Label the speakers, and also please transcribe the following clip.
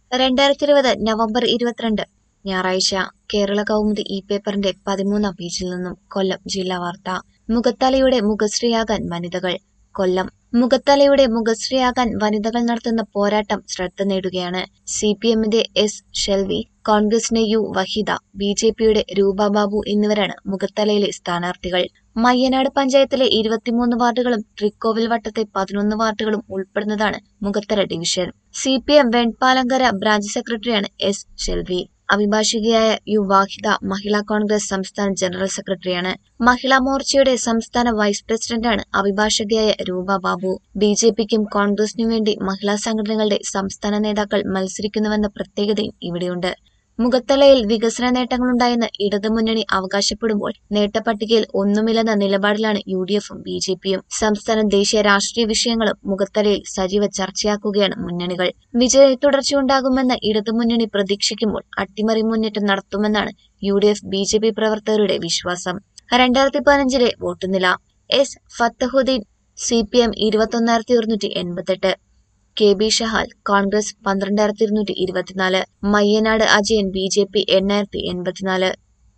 Speaker 1: രണ്ടായിരത്തി ഇരുപത് നവംബർ ഇരുപത്തിരണ്ട് ഞായറാഴ്ച കേരള കൗമുദി ഈ പേപ്പറിന്റെ പതിമൂന്നാം പേജിൽ നിന്നും കൊല്ലം ജില്ലാ വാർത്ത മുഖത്തലയുടെ മുഖശ്രീയാകാൻ വനിതകൾ കൊല്ലം മുഖത്തലയുടെ മുഖശ്രീയാകാൻ വനിതകൾ നടത്തുന്ന പോരാട്ടം ശ്രദ്ധ നേടുകയാണ് സി പി എമ്മിന്റെ എസ് ഷെൽവി കോൺഗ്രസിന്റെ യു വഹിദ ബി ജെ പിയുടെ രൂപ ബാബു എന്നിവരാണ് മുഖത്തലയിലെ സ്ഥാനാർത്ഥികൾ മയ്യനാട് പഞ്ചായത്തിലെ ഇരുപത്തിമൂന്ന് വാർഡുകളും തൃക്കോവിൽ വട്ടത്തെ പതിനൊന്ന് വാർഡുകളും ഉൾപ്പെടുന്നതാണ് Mukhathala division C P M Venpalankara branch സെക്രട്ടറിയാണ് എസ് ഷെൽവി അഭിഭാഷകയായ യു വാഹിദ മഹിളാ കോൺഗ്രസ് സംസ്ഥാന ജനറൽ സെക്രട്ടറിയാണ് മഹിളാ മോർച്ചയുടെ സംസ്ഥാന വൈസ് പ്രസിഡന്റാണ് അഭിഭാഷകയായ രൂപ ബാബു ബി ജെ പിക്കും കോൺഗ്രസിനും വേണ്ടി മഹിളാ സംഘടനകളുടെ സംസ്ഥാന നേതാക്കൾ മത്സരിക്കുന്നുവെന്ന പ്രത്യേകതയും ഇവിടെയുണ്ട് മുഖത്തലയിൽ വികസന നേട്ടങ്ങളുണ്ടായെന്ന് ഇടതുമുന്നണി അവകാശപ്പെടുമ്പോൾ നേട്ടപ്പട്ടികയിൽ ഒന്നുമില്ലെന്ന നിലപാടിലാണ് യു ഡി എഫും ബി ജെ പിയും സംസ്ഥാന ദേശീയ രാഷ്ട്രീയ വിഷയങ്ങളും മുഖത്തലയിൽ സജീവ ചർച്ചയാക്കുകയാണ് മുന്നണികൾ വിജയ തുടർച്ചയുണ്ടാകുമെന്ന് ഇടതുമുന്നണി പ്രതീക്ഷിക്കുമ്പോൾ അട്ടിമറി മുന്നേറ്റം നടത്തുമെന്നാണ് U D F B J P പ്രവർത്തകരുടെ വിശ്വാസം രണ്ടായിരത്തി പതിനഞ്ചിലെ വോട്ടുനില S Fathahuddin C P M ഇരുപത്തൊന്നായിരത്തി ഒരുന്നൂറ്റി എൺപത്തെട്ട് കെ ബി ഷഹാൽ കോൺഗ്രസ് പന്ത്രണ്ടായിരത്തി ഇരുന്നൂറ്റി ഇരുപത്തിനാല് Mayyanad Ajayan B J P എണ്ണായിരത്തി എൺപത്തിനാല്